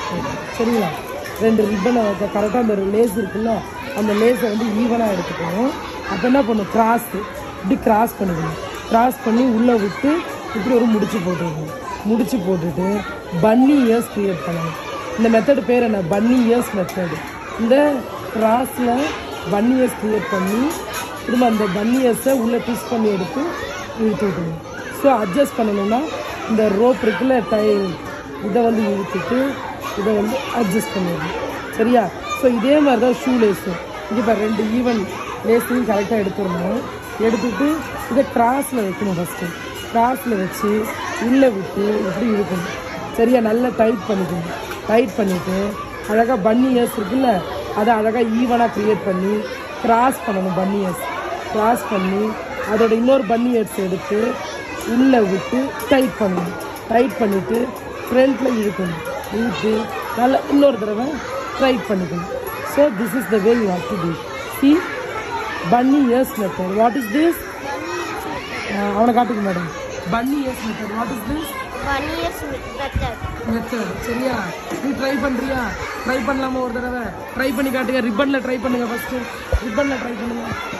First சரிங்களா ரெண்டு ரிப்பனை கரெக்டாக அந்த லேஸ் இருக்குல்ல அந்த லேஸை வந்து ஈவனாக எடுத்துக்கணும் அப்போ என்ன பண்ணும் கிராஸ் இப்படி கிராஸ் பண்ணிக்கணும் கிராஸ் பண்ணி உள்ளே விட்டு இப்படி ஒரு முடிச்சு போட்டுக்கணும் முடிச்சு போட்டுட்டு பன்னி இயர்ஸ் க்ரியேட் பண்ணணும் இந்த மெத்தடு பேர் என்ன பன்னி இயர்ஸ் மெத்தடு இந்த கிராஸில் பன்னி இயர்ஸ் க்ரியேட் பண்ணி திரும்ப அந்த பன்னி இயர்ஸை உள்ளே ட்விஸ்ட் பண்ணி எடுத்து இழுத்து விட்டுணும் ஸோ அட்ஜஸ்ட் பண்ணணும்னா இந்த ரோப் இருக்குல்ல டை இதை வந்து இழுத்துட்டு இதை வந்து அட்ஜஸ்ட் பண்ணிடணும் சரியா ஸோ இதே மாதிரி தான் ஷூ லேஸும் இங்கே இப்போ ரெண்டு ஈவன் லேஸையும் கரெக்டாக எடுத்துடணும் எடுத்துட்டு இதை கிராஸில் வைக்கணும் ஃபஸ்ட்டு கிராஸில் வச்சு உள்ளே விட்டு இப்படி இழுக்கணும் சரியா நல்லா டைட் பண்ணிக்கணும் டைட் பண்ணிவிட்டு அழகாக பன்னி இயர்ஸ் இருக்குல்ல அதை அழகாக ஈவனாக க்ரியேட் பண்ணி கிராஸ் பண்ணணும் பன்னி இயர்ஸ் கிராஸ் பண்ணி அதோட இன்னொரு பன்னி இயர்ஸ் எடுத்து உள்ளே விட்டு டைட் பண்ணணும் டைட் பண்ணிவிட்டு ஃப்ரண்ட்டில் இழுக்கணும் இழுத்து நல்லா இன்னொரு தடவை டைட் பண்ணிக்கணும் so this is the way you have to do see bunny ears method what is this அவனை காட்டுங்க madam bunny ears method what is this One year's method. Method சரியா நீ ட்ரை பண்றியா ட்ரை பண்ணலாமா ஒரு தடவை ட்ரை பண்ணி காட்டுங்க ரிப்பன்ல ட்ரை பண்ணுங்க ஃபர்ஸ்ட் ரிப்பன்ல ட்ரை பண்ணுங்க